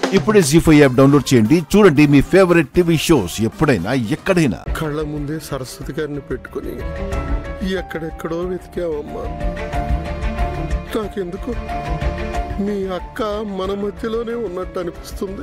ఇప్పుడే G five app download చేయండి చూడండి మీ ఫేవరెట్ టీవీ షోస్ ఎప్పుడైనా ఎక్కడైనా కళ్ళ ముందే సరస్వతి గారిని పెట్టుకుని ఎక్కడెక్కడో వెతికావమ్మా నాకెందుకు మీ అక్క మన మధ్యలోనే ఉన్నట్టు అనిపిస్తుంది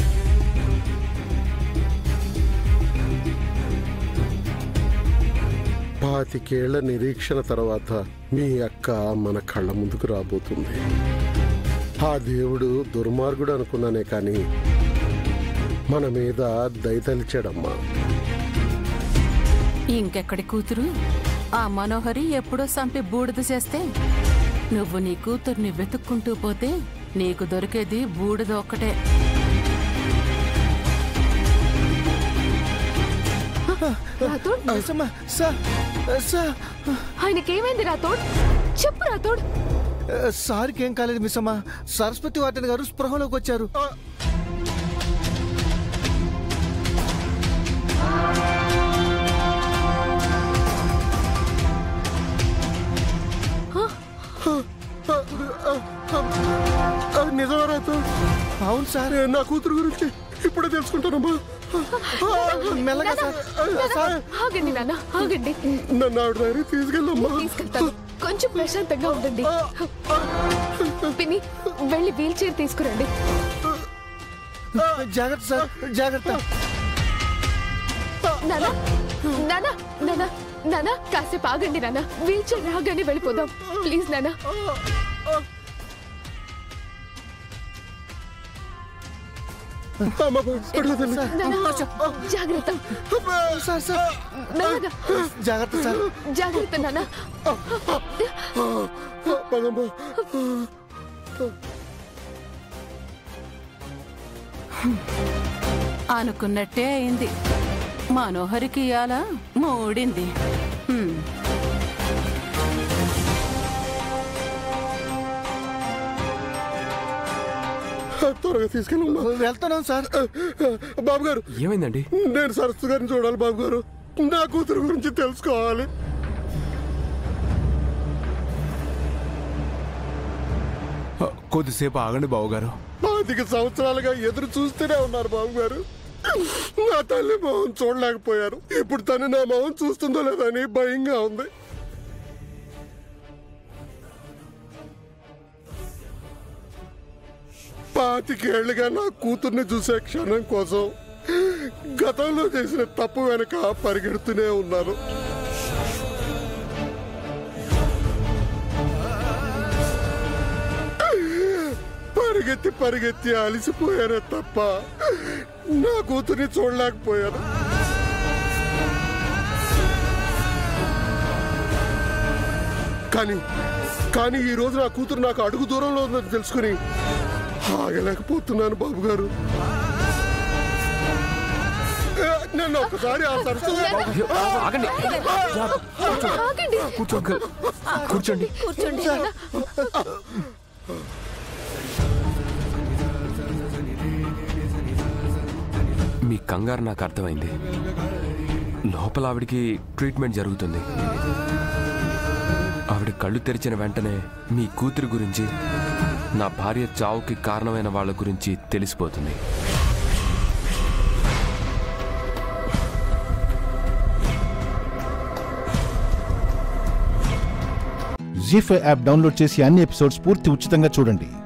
పాతికేళ్ల నిరీక్షణ తర్వాత మీ అక్క మన కళ్ళ ముందుకు రాబోతుంది ఆ దేవుడు దుర్మార్గుడు అనుకున్నానే కానీ మన మీద దయతలిచాడమ్మా ఇంకెక్కడి కూతురు ఆ మనోహరి ఎప్పుడో సంపి బూడిద చేస్తే నువ్వు నీ కూతుర్ని వెతుక్కుంటూ పోతే నీకు దొరికేది బూడిద ఒక్కటే రాథోడ్ మిస్సమ్మ సార్ సార్ ఆయనకేమైంది రాథోడ్ చెప్పు రాథోడ్ సార్కి ఏం కాలేదు మిస్సమ్మ సరస్వతి వార్డెన్ గారు స్పృహలోకి వచ్చారు అది నిజమరాతో అవును సార్ నా కూతురు గురించి ఇప్పుడే తెలుసుకుంటానమ్మా మెల్లగా సార్ సార్ ఆగండి నాన్న ఆగండి నన్ను ఆవిడ దగ్గర తీసుకెళ్ళమ్మా తీసుకెళ్తాను కొంచెం ప్రశాంతంగా ఉండండి పిన్ని వెళ్ళి వీల్ చైర్ తీసుకురండి జాగ్రత్త సార్ జాగ్రత్త నానా నానా నానా నానా కాసేపు ఆగండి నాన్న వీల్ చైర్ రాగానే వెళ్ళిపోదాం ప్లీజ్ నానా అమ్మ పడుకో తల్లి. నానా జాగ్రత్త సార్ సార్ మెల్లగా జాగ్రత్త సార్ జాగ్రత్త నానా పదమ్మా అనుకున్నట్టే అయింది మనోహరికి ఇయాల మూడింది హ్మ్. త్వరగా తీసుకెళ్ళమ్మా వెళ్తున్నాం సార్ బాబు గారు ఏమైందండి నేను సరస్సు గారిని చూడాలి బాబు గారు నా కూతురు గురించి తెలుసుకోవాలి కొద్దిసేపు ఆగండి బావగారు పాతిక సంవత్సరాలుగా ఎదురు చూస్తూనే ఉన్నారు బాబు గారు నా తల్లి మొహం చూడలేకపోయారు ఇప్పుడు తను నా మొహం చూస్తుందో లేదని భయంగా ఉంది పాతికేళ్లుగా నా కూతుర్ని చూసే క్షణం కోసం గతంలో చేసిన తప్పు వెనక పరిగెడుతూనే ఉన్నాను పరిగెత్తి పరిగెత్తి అలసిపోయానే తప్ప నా కూతుర్ని చూడలేకపోయాను కానీ కానీ ఈ రోజు నా కూతురు నాకు అడుగు దూరంలో ఉందని తెలుసుకుని ఆగలేకపోతున్నాను బాబు గారు ఏ, నన్ను ఒకసారి ఆ సరస్సు ఆగండి ఆగండి కూర్చో అంకుల్ కూర్చోండి కూర్చోండి నాన్న. మీ కంగారు నాకు అర్థమైంది లోపల ఆవిడికి ట్రీట్మెంట్ జరుగుతుంది ఆవిడ కళ్ళు తెరిచిన వెంటనే మీ కూతురి గురించి నా భార్య చావుకి కారణమైన వాళ్ళ గురించి తెలిసిపోతుంది జీ ఫైవ్ యాప్ డౌన్లోడ్ చేసి అన్ని ఎపిసోడ్స్ పూర్తి ఉచితంగా చూడండి